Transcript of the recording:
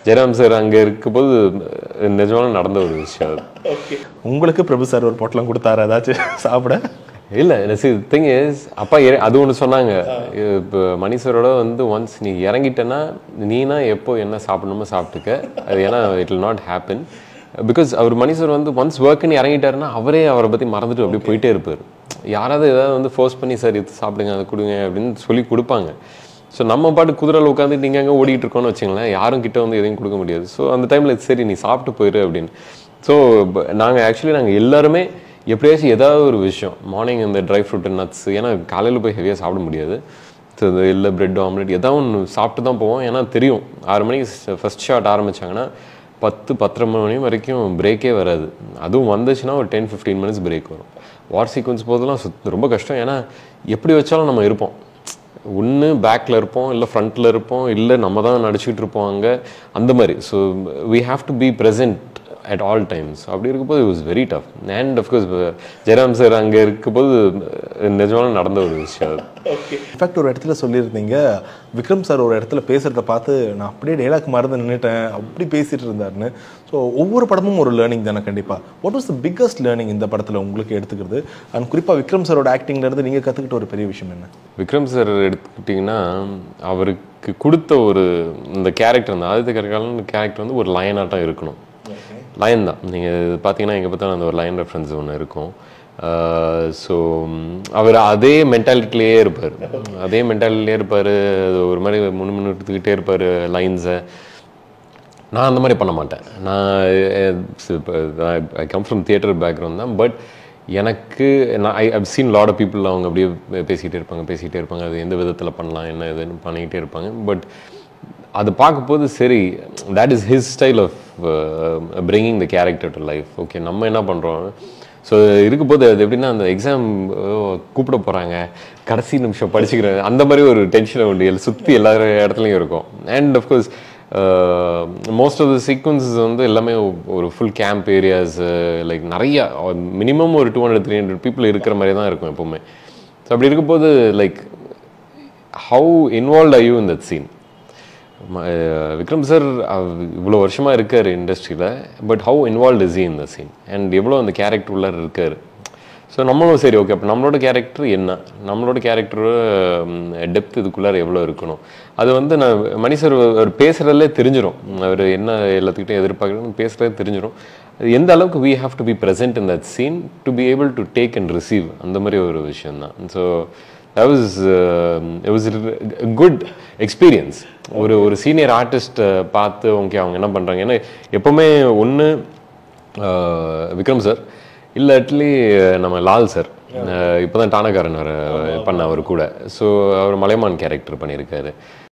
Jayaram sir அங்கே இருக்கும்போது நிஜமான நடந்த ஒரு விஷயம் அது உங்களுக்கு பிரபு சார் ஒரு பொட்டலம் கொடுத்தாரு ஏதாச்சும் சாப்பிட இல்ல திங் இஸ் அப்பா இற- அது ஒன்று சொன்னாங்க இப்போ மணிசரோட வந்து ஒன்ஸ் நீ இறங்கிட்டேன்னா நீனா எப்போ என்ன சாப்பிடணுமோ சாப்பிட்டுக்க அது ஏன்னா it will not happen because அவர் மணிசர் வந்து ஒன்ஸ் ஒர்க்குன்னு இறங்கிட்டாருன்னா அவரே அவரை பற்றி மறந்துட்டு அப்படியே போயிட்டே இருப்பார் யாராவது ஏதாவது வந்து ஃபோர்ஸ் பண்ணி சார் இது சாப்பிடுங்க அதை கொடுங்க அப்படின்னு சொல்லி கொடுப்பாங்க ஸோ நம்ம பாட்டு குதிரையில் உட்காந்து நீங்கள் அங்கே ஓடிட்டு இருக்கோம்னு வச்சுங்களேன் யாரும் கிட்ட வந்து எதையும் கொடுக்க முடியாது ஸோ அந்த டைமில் சரி நீ சாப்பிட்டு போயிரு அப்படின்னு ஸோ நாங்கள் ஆக்சுவலி நாங்கள் எல்லாருமே எப்படியாச்சும் ஏதாவது ஒரு விஷயம் மார்னிங் இந்த ட்ரை ஃப்ரூட் நட்ஸ் ஏன்னா காலையில் போய் ஹெவியாக சாப்பிட முடியாது ஸோ இந்த இல்லை பிரெட் ஆம்லெட் ஏதாவது ஒன்று சாப்பிட்டு தான் போவோம் ஏன்னா தெரியும் ஆறு மணிக்கு ஃபஸ்ட் ஷாட் ஆரம்பிச்சாங்கன்னா பத்து பத்தரை மணி வரைக்கும் பிரேக்கே வராது அதுவும் வந்துச்சுன்னா ஒரு டென் ஃபிஃப்டீன் மினிட்ஸ் பிரேக் வரும் வார் சீக்வன்ஸ் போதெல்லாம் சுத் ரொம்ப கஷ்டம் ஏன்னா எப்படி வச்சாலும் நம்ம இருப்போம் ஒன்று பேக்கில் இருப்போம் இல்லை ஃப்ரண்ட்டில் இருப்போம் இல்லை நம்ம தான் நடிச்சுட்டு இருப்போம் அங்கே அந்த மாதிரி so we have to be present at all times அப்படி இருக்கும்போது it was very tough and of course Jayaram sir அங்கே இருக்கும்போது நிஜமான நடந்த ஒரு விஷயம் அது இன்ஃபேக்ட் ஒரு இடத்துல சொல்லியிருந்தீங்க விக்ரம் சார் ஒரு இடத்துல பேசுறத பார்த்து நான் அப்படியே டைலாக் மறந்து நின்றுட்டேன் அப்படி பேசிட்டு இருந்தாருன்னு ஸோ ஒவ்வொரு படமும் ஒரு லேர்னிங் தானே கண்டிப்பாக what was the biggest learning இந்த படத்தில் உங்களுக்கு எடுத்துக்கிறது அண்ட் குறிப்பாக விக்ரம் சாரோட ஆக்டிங்ல இருந்து நீங்கள் கற்றுக்கிட்ட ஒரு பெரிய விஷயம் என்ன விக்ரம் சார் எடுத்துக்கிட்டிங்கன்னா அவருக்கு கொடுத்த ஒரு இந்த கேரக்டர் அந்த ஆதித்த கரிகாலன் கேரக்டர் வந்து ஒரு லயனாட்டம் இருக்கணும் லயன் தான் நீங்கள் பார்த்தீங்கன்னா எங்கே பார்த்தாலும் அந்த ஒரு லயன் ரெஃபரன்ஸ் ஒன்று இருக்கும் ஸோ அவர் அதே மென்டாலிட்டிலேயே இருப்பார் அதே மென்டாலிட்டிலே இருப்பார் ஒரு மாதிரி முன்னு முன்னு எடுத்துக்கிட்டே இருப்பார் லைன்ஸை நான் அந்த மாதிரி பண்ண மாட்டேன் நான் I come from theatre background தான் பட் எனக்கு நான் I have seen lot of people அவங்க அப்படியே பேசிகிட்டே இருப்பாங்க பேசிகிட்டே இருப்பாங்க அது எந்த விதத்தில் பண்ணலாம் என்ன இதுன்னு பண்ணிக்கிட்டே இருப்பாங்க பட் அது பார்க்கும்போது சரி that is his style of bringing the character to life okay நம்ம என்ன பண்ணுறோம் ஸோ இருக்கும்போது அது எப்படின்னா அந்த எக்ஸாம் கூப்பிட போகிறாங்க கடைசி நிமிஷம் படிச்சுக்கிறேன் அந்த மாதிரி ஒரு டென்ஷன் உண்டு எல் சுற்றி எல்லா இடத்துலையும் இருக்கும் and of course most of the sequences வந்து எல்லாமே ஒரு ஃபுல் கேம்ப் ஏரியாஸ் லைக் நிறைய மினிமம் ஒரு two hundred three hundred people இருக்கிற மாதிரி தான் இருக்கும் எப்போவுமே ஸோ அப்படி இருக்கும்போது like how involve I you in that scene Vikram sir இவ்வளோ வருஷமாக இருக்கார் இண்டஸ்ட்ரியில் but how involve is in the scene and எவ்வளோ அந்த கேரக்டர் உள்ளார இருக்கார் ஸோ நம்மளும் சரி ஓகே அப்போ நம்மளோட கேரக்டர் என்ன நம்மளோட கேரக்டரோட டெப்த் இதுக்குள்ளார எவ்வளோ இருக்கணும் அது வந்து நான் மணி சார் அவர் பேசுகிறதுலே தெரிஞ்சிடும் அவர் என்ன எல்லாத்துக்கிட்டையும் எதிர்பார்க்குறதுன்னு பேசுகிறதே தெரிஞ்சிடும் அது எந்த அளவுக்கு we have to be present in that scene to be able to take and receive அந்த மாதிரி ஒரு விஷயம் தான் so that was uh, it was a good experience ஒரு ஒரு சீனியர் ஆர்டிஸ்ட் பார்த்து ஓகே அவங்க என்ன பண்ணுறாங்க ஏன்னா எப்போவுமே ஒன்று விக்ரம் சார் இல்லாட்லி நம்ம லால் சார் இப்போ தான் டானக்காரன் வர பண்ண அவர் கூட ஸோ அவர் மலைமான் கேரக்டர் பண்ணியிருக்காரு